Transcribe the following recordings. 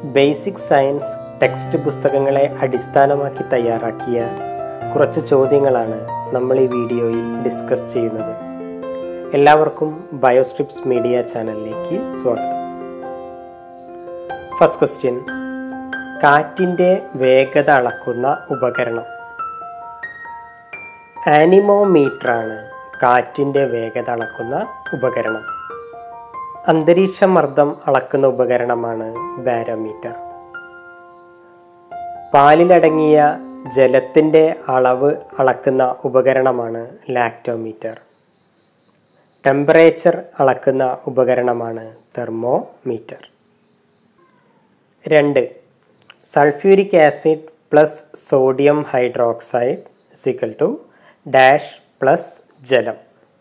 basic science text പുസ്തകങ്ങളെ അടിസ്ഥാനമാക്കി തയ്യാറാക്കിയ കുറച്ച് ചോദ്യങ്ങളാണ് നമ്മൾ ഈ വീഡിയോയിൽ ഡിസ്കസ് ചെയ്യുന്നത് എല്ലാവർക്കും ബയോസ്ട്രിപ്സ് മീഡിയ ചാനലിലേക്ക് സ്വാഗതം ഫസ്റ്റ് ക്വസ്റ്റ്യൻ കാറ്റിൻ്റെ വേഗത അളക്കുന്ന ഉപകരണം ആനിമോമീറ്ററാണ് കാറ്റിൻ്റെ വേഗത അളക്കുന്ന ഉപകരണം അന്തരീക്ഷ മർദ്ദം അളക്കുന്ന ഉപകരണമാണ് ബാരോമീറ്റർ പാലിലടങ്ങിയ ജലത്തിൻ്റെ അളവ് അളക്കുന്ന ഉപകരണമാണ് ലാക്ടോമീറ്റർ ടെമ്പറേച്ചർ അളക്കുന്ന ഉപകരണമാണ് തെർമോമീറ്റർ രണ്ട് sulphuric acid plus sodium hydroxide സിക്കൽ ടു ഡാഷ് പ്ലസ് ജലം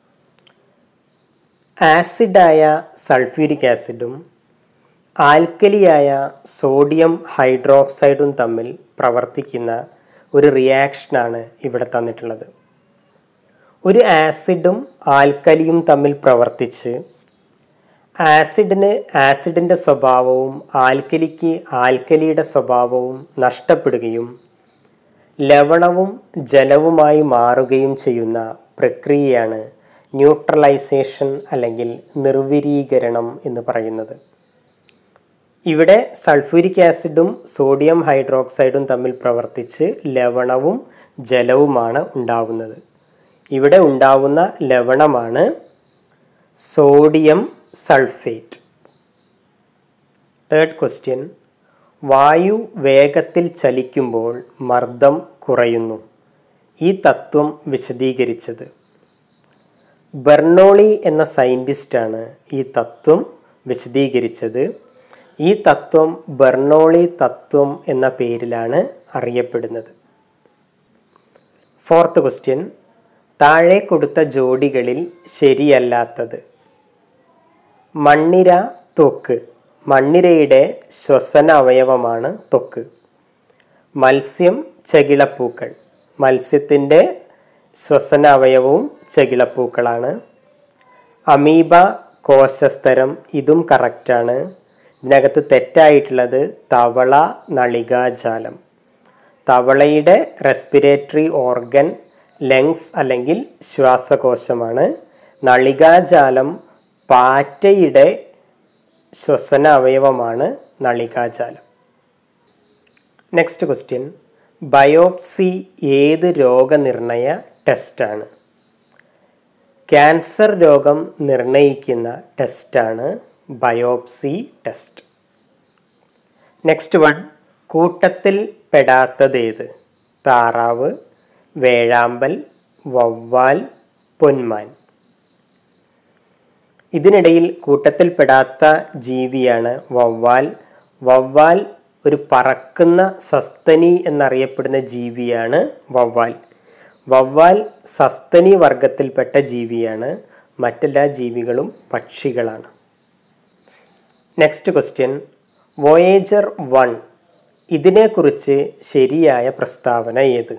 ആസിഡായ സൾഫ്യൂരിക് ആസിഡും ആൽക്കലിയായ സോഡിയം ഹൈഡ്രോക്സൈഡും തമ്മിൽ പ്രവർത്തിക്കുന്ന ഒരു റിയാക്ഷനാണ് ഇവിടെ തന്നിട്ടുള്ളത് ഒരു ആസിഡും ആൽക്കലിയും തമ്മിൽ പ്രവർത്തിച്ച് ആസിഡിന് ആസിഡിൻ്റെ സ്വഭാവവും ആൽക്കലിക്ക് ആൽക്കലിയുടെ സ്വഭാവവും നഷ്ടപ്പെടുകയും ലവണവും ജലവുമായി മാറുകയും ചെയ്യുന്ന പ്രക്രിയയാണ് ന്യൂട്രലൈസേഷൻ അല്ലെങ്കിൽ നിർവിരീകരണം എന്ന് പറയുന്നത് ഇവിടെ സൾഫ്യൂരിക് ആസിഡും സോഡിയം ഹൈഡ്രോക്സൈഡും തമ്മിൽ പ്രവർത്തിച്ച് ലവണവും ജലവുമാണ് ഉണ്ടാവുന്നത് ഇവിടെ ഉണ്ടാവുന്ന ലവണമാണ് സോഡിയം സൾഫേറ്റ് തേർഡ് ക്വസ്റ്റ്യൻ വായു വേഗത്തിൽ ചലിക്കുമ്പോൾ മർദ്ദം കുറയുന്നു ഈ തത്വം വിശദീകരിച്ചത് ബെർണോളി എന്ന സയൻറ്റിസ്റ്റാണ് ഈ തത്വം വിശദീകരിച്ചത് ഈ തത്വം ബെർണോളി തത്വം എന്ന പേരിലാണ് അറിയപ്പെടുന്നത് ഫോർത്ത് ക്വസ്റ്റ്യൻ താഴെ കൊടുത്ത ജോഡികളിൽ ശരിയല്ലാത്തത് മണ്ണിര ത്വക്ക് മണ്ണിരയുടെ ശ്വസന അവയവമാണ് ത്വക്ക് മത്സ്യം ചകിളപ്പൂക്കൾ മത്സ്യത്തിൻ്റെ ശ്വസന അവയവവും ചകിളപ്പൂക്കളാണ് അമീബ കോശസ്തരം ഇതും കറക്റ്റാണ് ഇതിനകത്ത് തെറ്റായിട്ടുള്ളത് തവള നളികാജാലം തവളയുടെ റെസ്പിറേറ്ററി ഓർഗൻ ലങ്സ് അല്ലെങ്കിൽ ശ്വാസകോശമാണ് നളികാജാലം പാറ്റയുടെ ശ്വസന അവയവമാണ് നളികാജാലം നെക്സ്റ്റ് ക്വസ്റ്റ്യൻ ബയോപ്സി ഏത് രോഗനിർണയ ടെസ്റ്റാണ് ക്യാൻസർ രോഗം നിർണയിക്കുന്ന ടെസ്റ്റാണ് ബയോപ്സി ടെസ്റ്റ് നെക്സ്റ്റ് വൺ കൂട്ടത്തിൽ പെടാത്തതേത് താറാവ് വേഴാമ്പൽ വവ്വാൽ പൊന്മാൻ ഇതിനിടയിൽ കൂട്ടത്തിൽപ്പെടാത്ത ജീവിയാണ് വവ്വാൽ വവ്വാൽ ഒരു പറക്കുന്ന സസ്തനി എന്നറിയപ്പെടുന്ന ജീവിയാണ് വവ്വാൽ വവ്വാൽ സസ്തനി വർഗത്തിൽപ്പെട്ട ജീവിയാണ് മറ്റെല്ലാ ജീവികളും പക്ഷികളാണ് നെക്സ്റ്റ് ക്വസ്റ്റ്യൻ വോയേജർ വൺ ഇതിനെക്കുറിച്ച് ശരിയായ പ്രസ്താവന ഏത്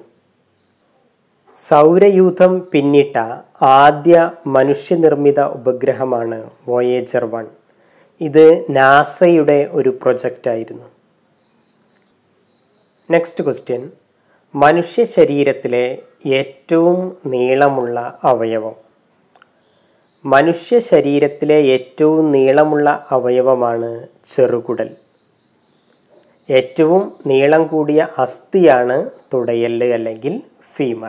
സൗരയൂഥം പിന്നിട്ട ആദ്യ മനുഷ്യനിർമ്മിത ഉപഗ്രഹമാണ് വോയേജർ വൺ ഇത് നാസയുടെ ഒരു പ്രൊജക്റ്റായിരുന്നു നെക്സ്റ്റ് ക്വസ്റ്റ്യൻ മനുഷ്യ ശരീരത്തിലെ ഏറ്റവും നീളമുള്ള അവയവം മനുഷ്യ ശരീരത്തിലെ ഏറ്റവും നീളമുള്ള അവയവമാണ് ചെറുകുടൽ ഏറ്റവും നീളം കൂടിയ അസ്ഥിയാണ് തുടയല് അല്ലെങ്കിൽ ഫീമർ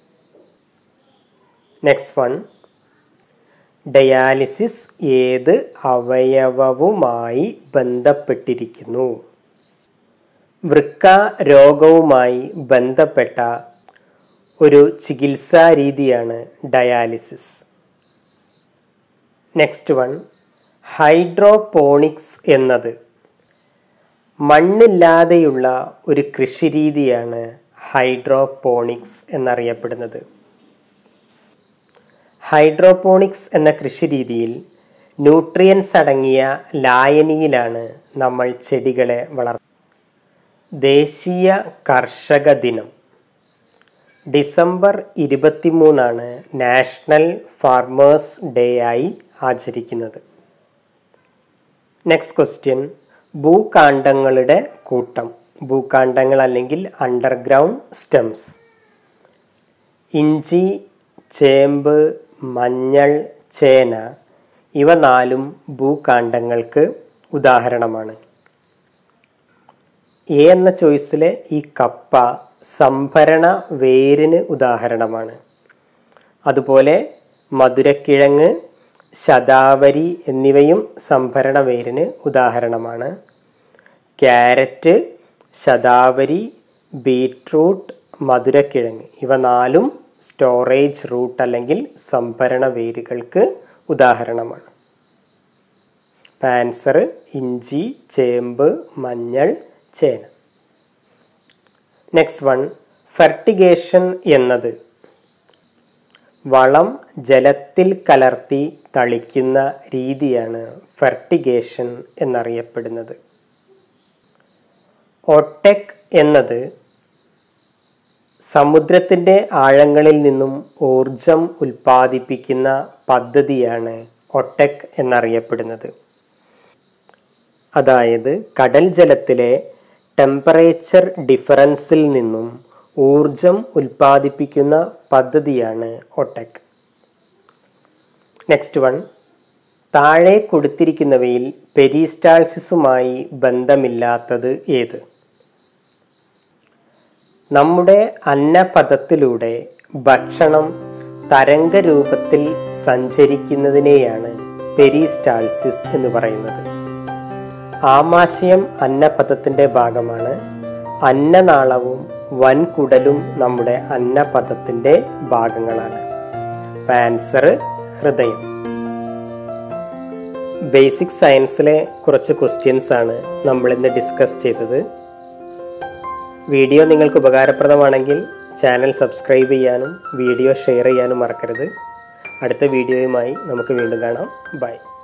നെക്സ്റ്റ് വൺ ഡയാലിസിസ് ഏത് അവയവവുമായി ബന്ധപ്പെട്ടിരിക്കുന്നു വൃക്ക രോഗവുമായി ബന്ധപ്പെട്ട ഒരു ചികിത്സാ രീതിയാണ് ഡയാലിസിസ് നെക്സ്റ്റ് വൺ ഹൈഡ്രോപോണിക്സ് എന്നത് മണ്ണില്ലാതെയുള്ള ഒരു കൃഷിരീതിയാണ് ഹൈഡ്രോപോണിക്സ് എന്നറിയപ്പെടുന്നത് ഹൈഡ്രോപോണിക്സ് എന്ന കൃഷിരീതിയിൽ ന്യൂട്രിയൻസ് അടങ്ങിയ ലായനിയിലാണ് നമ്മൾ ചെടികളെ വളർ ദേശീയ കർഷക ദിനം ഡിസംബർ ഇരുപത്തിമൂന്നാണ് നാഷണൽ ഫാർമേഴ്സ് ഡേ ആയി ആചരിക്കുന്നത് നെക്സ്റ്റ് ക്വസ്റ്റ്യൻ ഭൂകാണ്ഡങ്ങളുടെ കൂട്ടം ഭൂകാണ്ഡങ്ങൾ അല്ലെങ്കിൽ അണ്ടർഗ്രൗണ്ട് സ്റ്റെംസ് ഇഞ്ചി ചേമ്പ് മഞ്ഞൾ ചേന ഇവ നാലും ഭൂകാണ്ഡങ്ങൾക്ക് ഉദാഹരണമാണ് എ എന്ന ചോയ്സിലെ ഈ കപ്പ സംഭരണ വേരിന് ഉദാഹരണമാണ് അതുപോലെ മധുരക്കിഴങ്ങ് ശതാവരി എന്നിവയും സംഭരണ വേരിന് ഉദാഹരണമാണ് ക്യാരറ്റ് ശതാവരി ബീട്രൂട്ട് മധുരക്കിഴങ്ങ് ഇവ നാലും സ്റ്റോറേജ് റൂട്ട് അല്ലെങ്കിൽ സംഭരണ വേരുകൾക്ക് ഉദാഹരണമാണ് ആൻസർ ഇഞ്ചി ചേമ്പ് മഞ്ഞൾ ചേന നെക്സ്റ്റ് വൺ ഫെർട്ടിഗേഷൻ എന്നത് വളം ജലത്തിൽ കലർത്തി തളിക്കുന്ന രീതിയാണ് ഫെർട്ടിഗേഷൻ എന്നറിയപ്പെടുന്നത് ഒട്ടെക് എന്നത് സമുദ്രത്തിൻ്റെ ആഴങ്ങളിൽ നിന്നും ഊർജം ഉൽപ്പാദിപ്പിക്കുന്ന പദ്ധതിയാണ് ഒട്ടെക് എന്നറിയപ്പെടുന്നത് അതായത് കടൽ ജലത്തിലെ ടെമ്പറേച്ചർ ഡിഫറൻസിൽ നിന്നും ഊർജം ഉൽപ്പാദിപ്പിക്കുന്ന പദ്ധതിയാണ് ഒട്ടെക് നെക്സ്റ്റ് വൺ താഴെ കൊടുത്തിരിക്കുന്നവയിൽ പെരിസ്റ്റാൾസിസുമായി ബന്ധമില്ലാത്തത് ഏത് നമ്മുടെ അന്നപഥത്തിലൂടെ ഭക്ഷണം തരംഗരൂപത്തിൽ സഞ്ചരിക്കുന്നതിനെയാണ് പെരിസ്റ്റാൾസിസ് എന്ന് പറയുന്നത് ആമാശയം അന്നപഥത്തിൻ്റെ ഭാഗമാണ് അന്നനാളവും വൻകുടലും നമ്മുടെ അന്നപഥത്തിൻ്റെ ഭാഗങ്ങളാണ് ആൻസർ ഹൃദയം ബേസിക് സയൻസിലെ കുറച്ച് ക്വസ്റ്റ്യൻസ് ആണ് നമ്മൾ ഇന്ന് ഡിസ്കസ് ചെയ്തത് വീഡിയോ നിങ്ങൾക്ക് ഉപകാരപ്രദമാണെങ്കിൽ ചാനൽ സബ്സ്ക്രൈബ് ചെയ്യാനും വീഡിയോ ഷെയർ ചെയ്യാനും മറക്കരുത് അടുത്ത വീഡിയോയുമായി നമുക്ക് വീണ്ടും കാണാം ബൈ